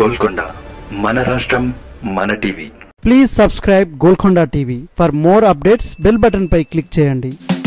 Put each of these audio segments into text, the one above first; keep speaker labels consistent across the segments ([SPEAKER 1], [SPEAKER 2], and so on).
[SPEAKER 1] గోల్కొండ మన రాష్ట్రం మన TV
[SPEAKER 2] please subscribe Golconda TV for more updates bell button పై క్లిక్ చేయండి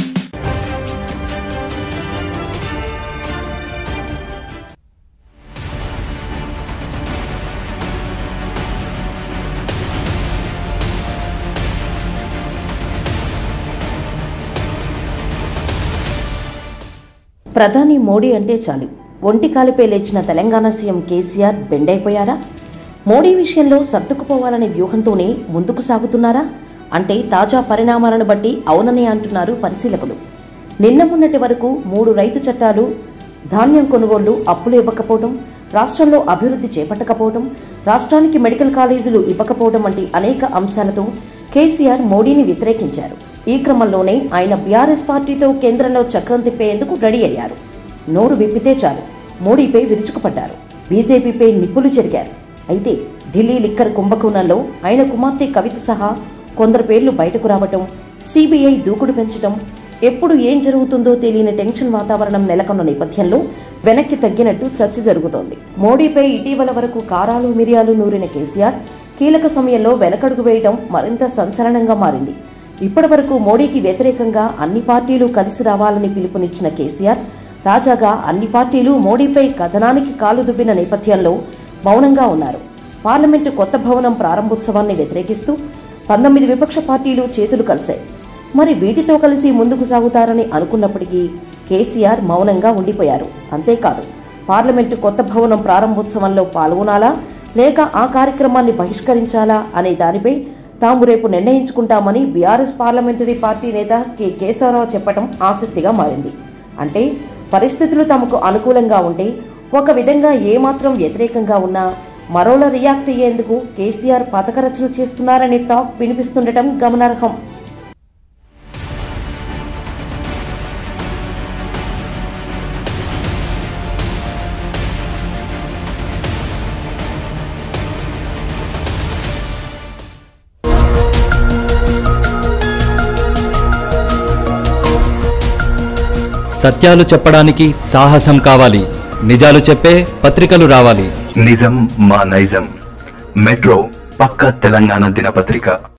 [SPEAKER 3] ప్రధాని మోడీ అంటే చాలు ఒంటి కాలిపై లేచిన తెలంగాణ సీఎం కేసీఆర్ బెండైపోయారా మోడీ విషయంలో సర్దుకుపోవాలనే వ్యూహంతోనే ముందుకు సాగుతున్నారా అంటే తాజా పరిణామాలను బట్టి అవుననే అంటున్నారు పరిశీలకులు నిన్న మొన్నటి వరకు మూడు రైతు చట్టాలు ధాన్యం కొనుగోళ్లు అప్పులు ఇవ్వకపోవడం రాష్ట్రంలో అభివృద్ధి చేపట్టకపోవడం రాష్ట్రానికి మెడికల్ కాలేజీలు ఇవ్వకపోవడం వంటి అనేక అంశాలతో కేసీఆర్ మోడీని వ్యతిరేకించారు ఈ క్రమంలోనే ఆయన బీఆర్ఎస్ పార్టీతో కేంద్రంలో చక్రం తిప్పేందుకు రెడీ అయ్యారు నోరు విప్పితే చాలు మోడీపై విరుచుకుపడ్డారు బీజేపీపై నిప్పులు చెరిగారు అయితే ఢిల్లీ లిక్కర్ కుంభకోణంలో ఆయన కుమార్తె కవిత సహా కొందరు పేర్లు బయటకు రావటం సిబిఐ దూకుడు పెంచడం ఎప్పుడు ఏం జరుగుతుందో తెలియని టెన్షన్ వాతావరణం నెలకొన్న నేపథ్యంలో వెనక్కి తగ్గినట్టు చర్చ జరుగుతోంది మోడీపై ఇటీవల వరకు కారాలు మిరియాలు నూరిన కేసీఆర్ కీలక సమయంలో వెనకడుగు వేయడం మరింత సంచలనంగా మారింది ఇప్పటి వరకు మోడీకి వ్యతిరేకంగా అన్ని పార్టీలు కలిసి రావాలని పిలుపునిచ్చిన కేసీఆర్ తాజాగా అన్ని పార్టీలు మోడీపై కథనానికి కాలు దువ్విన నేపథ్యంలో మౌనంగా ఉన్నారు పార్లమెంటు కొత్త భవనం ప్రారంభోత్సవాన్ని వ్యతిరేకిస్తూ పంతొమ్మిది విపక్ష పార్టీలు చేతులు కలిశాయి మరి వీటితో కలిసి ముందుకు సాగుతారని అనుకున్నప్పటికీ కేసీఆర్ మౌనంగా ఉండిపోయారు అంతేకాదు పార్లమెంటు కొత్త భవనం ప్రారంభోత్సవంలో పాల్గొనాలా లేక ఆ కార్యక్రమాన్ని బహిష్కరించాలా అనే దానిపై తాము రేపు నిర్ణయించుకుంటామని బీఆర్ఎస్ పార్లమెంటరీ పార్టీ నేత కె కేశవరావు చెప్పడం ఆసక్తిగా మారింది అంటే పరిస్థితులు తమకు అనుకూలంగా ఉంటే ఒక విధంగా ఏమాత్రం వ్యతిరేకంగా ఉన్నా మరోలా రియాక్ట్ అయ్యేందుకు కేసీఆర్ పథక రచన చేస్తున్నారనే టాక్ వినిపిస్తుండటం గమనార్హం
[SPEAKER 4] సత్యాలు చెప్పడానికి సాహసం కావాలి నిజాలు చెప్పే పత్రికలు రావాలి
[SPEAKER 1] నిజం మా నైజం మెట్రో పక్క తెలంగాణ దినపత్రిక